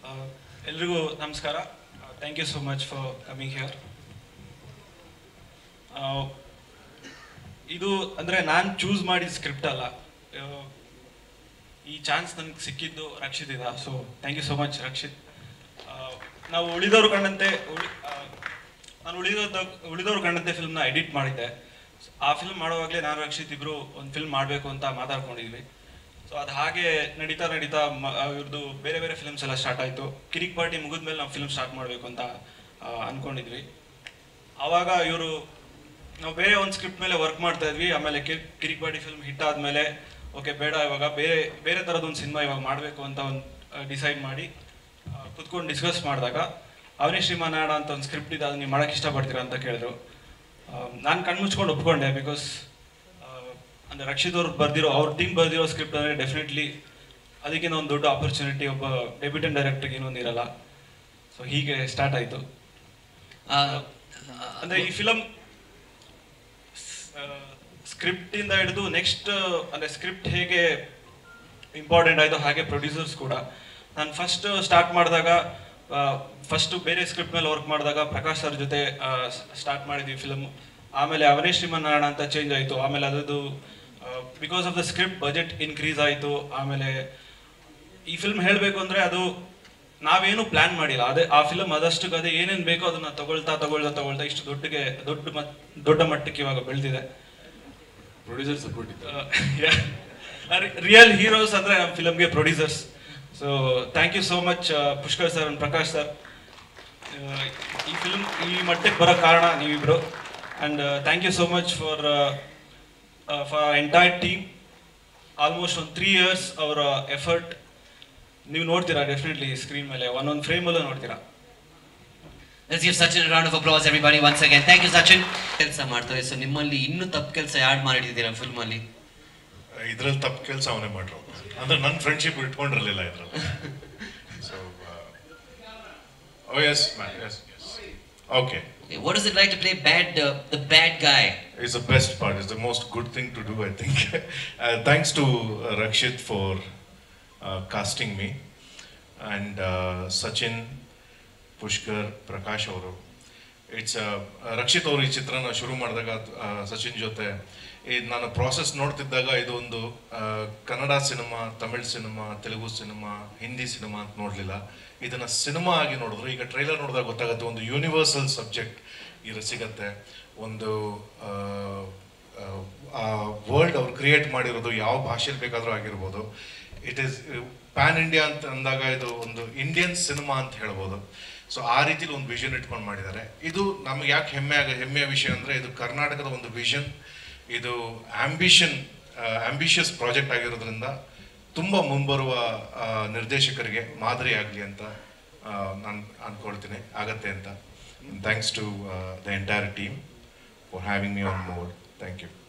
ಎಲ್ರಿಗೂ ನಮಸ್ಕಾರ thank you so much for coming here ಇದು ಅಂದರೆ ನಾನು ಚೂಸ್ ಮಾಡಿದ ಸ್ಕ್ರಿಪ್ಟ್ ಅಲ್ಲ ಆ, ಈ ಚಾನ್ಸ್ ನನಗೆ ಸಿಕ್ಕಿದ್ದು ರಕ್ಷಿತ್ ಇದ so thank you so much Rakshit ಆ, ನಾವು ಉಳಿದವರು ಕಂಡಂತೆ ಉಳಿ ಆ, ನಾನು ಉಳಿದೋದ ಉಳಿದವರು ಕಂಡಂತೆ ಫಿಲ್ಮ್ನ ಎಡಿಟ್ ಮಾಡಿದ್ದೆ ಆ ಫಿಲ್ಮ್ ಮಾಡುವಾಗಲೇ ನಾನು ರಕ್ಷಿತ್ ಇಬ್ರು ಒಂದು ಫಿಲ್ಮ್ ಮಾಡಬೇಕು ಅಂತ ಮಾತಾಡ್ಕೊಂಡಿದ್ವಿ ಸೊ ಅದು ಹಾಗೆ ನಡೀತಾ ನಡೀತಾ ಮ- ಇವ್ರದ್ದು ಬೇರೆ ಬೇರೆ ಫಿಲ್ಮ್ಸ್ ಎಲ್ಲ ಸ್ಟಾರ್ಟ್ ಆಯಿತು ಕಿರಿಕ್ ಪಾರ್ಟಿ ಮುಗಿದ್ಮೇಲೆ ನಾವು ಫಿಲ್ಮ್ ಸ್ಟಾರ್ಟ್ ಮಾಡಬೇಕು ಅಂತ ಆ, ಅನ್ಕೊಂಡಿದ್ವಿ ಆವಾಗ ಇವರು ನಾವು ಬೇರೆ ಒಂದು ಸ್ಕ್ರಿಪ್ಟ್ ಮೇಲೆ ವರ್ಕ್ ಮಾಡ್ತಾ ಇದ್ವಿ ಆಮೇಲೆ ಕಿರ್- ಕಿರಿಕ್ ಪಾರ್ಟಿ ಫಿಲ್ಮ್ ಹಿಟ್ ಆದಮೇಲೆ ಓಕೆ ಬೇಡ ಇವಾಗ ಬೇರೆ ಬೇರೆ ಥರದ್ದು ಒಂದು ಸಿನಿಮಾ ಇವಾಗ ಮಾಡಬೇಕು ಅಂತ ಒಂದು ಡಿಸೈಡ್ ಮಾಡಿ ಆ, ಕುತ್ಕೊಂಡು ಡಿಸ್ಕಸ್ ಮಾಡಿದಾಗ ಅವನೇ ಶ್ರೀಮಾನಾಡ ಅಂತ ಒಂದು ಸ್ಕ್ರಿಪ್ಟ್ ಇದೆ ಅದು ನೀವು ಮಾಡೋಕ್ಕೆ ಇಷ್ಟಪಡ್ತೀರಾ ಅಂತ ಕೇಳಿದ್ರು ನಾನು ಕಣ್ಮುಚ್ಕೊಂಡು ಒಪ್ಕೊಂಡೆ ಬಿಕಾಸ್ ಅಂದರೆ ರಕ್ಷಿತ್ ಅವ್ರು ಬರ್ದಿರೋ ಅವ್ರ ಟೀಮ್ ಬರ್ದಿರೋ ಸ್ಕ್ರಿಪ್ಟ್ ಅಂದರೆ ಡೆಫಿನೆಟ್ಲಿ ಅದಕ್ಕಿಂತ ಒಂದು ದೊಡ್ಡ ಆಪರ್ಚುನಿಟಿ ಒಬ್ಬ ಡೆಬ್ಯೂಟೆಂಟ್ ಡೈರೆಕ್ಟರ್ಗೆ ಇನ್ನೊಂದು ಇರಲ್ಲ ಸೊ ಹೀಗೆ ಸ್ಟಾರ್ಟ್ ಆಯಿತು ಆ, ಅಂದ್ರೆ ಈ ಫಿಲಮ್ ಸ್ಕ್ರಿಪ್ಟ್ ಇಂದ ಹಿಡಿದು ನೆಕ್ಸ್ಟ್ ಅಂದ್ರೆ ಸ್ಕ್ರಿಪ್ಟ್ ಹೇಗೆ ಇಂಪಾರ್ಟೆಂಟ್ ಆಯ್ತು ಹಾಗೆ ಪ್ರೊಡ್ಯೂಸರ್ಸ್ ಕೂಡ ನಾನು ಫಸ್ಟ್ ಸ್ಟಾರ್ಟ್ ಮಾಡಿದಾಗ ಫಸ್ಟ್ ಬೇರೆ ಸ್ಕ್ರಿಪ್ಟ್ ಮೇಲೆ ವರ್ಕ್ ಮಾಡಿದಾಗ ಪ್ರಕಾಶ್ ಸರ್ ಜೊತೆ ಸ್ಟಾರ್ಟ್ ಮಾಡಿದ್ವಿ ಫಿಲಮ್ ಆಮೇಲೆ ಅವನೇ ಶ್ರೀಮನ್ನಾರಾಯಣ ಅಂತ ಚೇಂಜ್ ಆಯಿತು ಆಮೇಲೆ ಅದರದ್ದು because of the script budget increase ಆಯಿತು ಆಮೇಲೆ ಈ ಫಿಲ್ಮ್ ಹೇಳಬೇಕು ಅಂದರೆ ಅದು ನಾವೇನು ಪ್ಲಾನ್ ಮಾಡಿಲ್ಲ ಅದೇ ಆ ಫಿಲಮ್ ಅದಷ್ಟಕ್ಕೆ ಅದೇ ಏನೇನು ಬೇಕೋ ಅದನ್ನ ತಗೊಳ್ತಾ ತಗೊಳ್ತಾ ತಗೊಳ್ತಾ ಇಷ್ಟು ದೊಡ್ಡಗೆ ದೊಡ್ಡ ಮಟ್ ದೊಡ್ಡ ಮಟ್ಟಕ್ಕೆ ಇವಾಗ ಬೆಳೆದಿದೆ ಪ್ರೊಡ್ಯೂಸರ್ ಸಪೋರ್ಟ್ ಇತ್ತು ರಿಯಲ್ ಹೀರೋಸ್ ಅಂದ್ರೆ ನಮ್ಮ ಫಿಲಮ್ಗೆ producers so thank you so much Pushkar sir and Prakash sir ಈ ಫಿಲ್ಮ್ ಈ ಮಟ್ಟಕ್ಕೆ ಬರೋ ಕಾರಣ ನೀವಿಬ್ರು and thank you so much for for entire team almost ಒಂದು ತ್ರೀ ಇಯರ್ಸ್ ಅವರ ಎಫರ್ಟ್ ನೀವು ನೋಡ್ತೀರಾ ಡೆಫಿನೆಟ್ಲಿ ಸ್ಕ್ರೀನ್ ಮೇಲೆ ಒಂದೊಂದು ಫ್ರೇಮಲ್ಲೂ ನೋಡ್ತೀರಾ Let's give Sachin a round of applause, everybody, once again. Thank you, Sachin. ಕೆಲಸ ಮಾಡ್ತಾರೆ ಸೊ ನಿಮ್ಮಲ್ಲಿ ಇನ್ನೂ ತಪ್ಪು ಕೆಲಸ ಯಾಡ್ ಮಾಡಿದ್ದೀರಾ ಫಿಲ್ಮ್ ಅಲ್ಲಿ ಇದ್ರಲ್ಲಿ ತಪ್ಪು ಕೆಲಸ ಅವನೇ ಮಾಡ್ರು ಅಂದ್ರೆ ನನ್ನ ಫ್ರೆಂಡ್ಶಿಪ್ ಇಟ್ಕೊಂಡಿರಲಿಲ್ಲ ಇದ್ರಲ್ಲಿ so oh yes ma'am yes yes okay Okay, what is it like to play bad, uh, the bad guy? is the best part. It's the most good thing to do, I think. uh, thanks to uh, Rakshit for uh, casting me, and uh, Sachin, Pushkar, Prakash ಅವರು it's Rakshit ಅವರು ಈ ಚಿತ್ರನ ಶುರು ಮಾಡಿದಾಗ ಆ, ಸಚಿನ್ ಜೊತೆ ಈ ನಾನು process ನೋಡ್ತಿದ್ದಾಗ ಇದೊಂದು ಆ, Kannada cinema Tamil cinema Telugu cinema Hindi cinema ಅಂತ ನೋಡಲಿಲ್ಲ ಇದನ್ನ ಸಿನಿಮಾ ಆಗಿ ನೋಡಿದ್ರು ಈಗ ಟ್ರೈಲರ್ ನೋಡಿದಾಗ ಗೊತ್ತಾಗುತ್ತೆ ಒಂದು ಯೂನಿವರ್ಸಲ್ ಸಬ್ಜೆಕ್ಟ್ ಇರ ಸಿಗತ್ತೆ ಒಂದು ಆ, ಆ ವರ್ಲ್ಡ್ ಅವ್ರು ಕ್ರಿಯೇಟ್ ಮಾಡಿರೋದು ಯಾವ ಭಾಷೆಯಲ್ಲಿ ಬೇಕಾದರೂ ಆಗಿರ್ಬೋದು ಇಟ್ ಈಸ್ ಪ್ಯಾನ್ ಇಂಡಿಯಾ ಅಂತ ಅಂದಾಗ ಇದು ಒಂದು ಇಂಡಿಯನ್ ಸಿನಿಮಾ ಅಂತ ಹೇಳ್ಬೋದು ಸೊ ಆ ರೀತಿಲಿ ಒಂದು ವಿಷನ್ ಇಟ್ಕೊಂಡು ಮಾಡಿದ್ದಾರೆ ಇದು ನಮಗೆ ಯಾಕೆ ಹೆಮ್ಮೆ ಆಗ ಹೆಮ್ಮೆಯ ವಿಷಯ ಅಂದರೆ ಇದು ಕರ್ನಾಟಕದ ಒಂದು ವಿಷನ್ ಇದು ಆಂಬಿಷನ್ ಆಂಬಿಷಿಯಸ್ ಪ್ರಾಜೆಕ್ಟ್ ಆಗಿರೋದ್ರಿಂದ ತುಂಬ ಮುಂಬರುವ ಆ, ನಿರ್ದೇಶಕರಿಗೆ ಮಾದರಿ ಆಗಲಿ ಅಂತ ನಾನು ಅಂದ್ಕೊಳ್ತೀನಿ ಆಗತ್ತೆ ಅಂತ thanks to the entire team for having me on mode thank you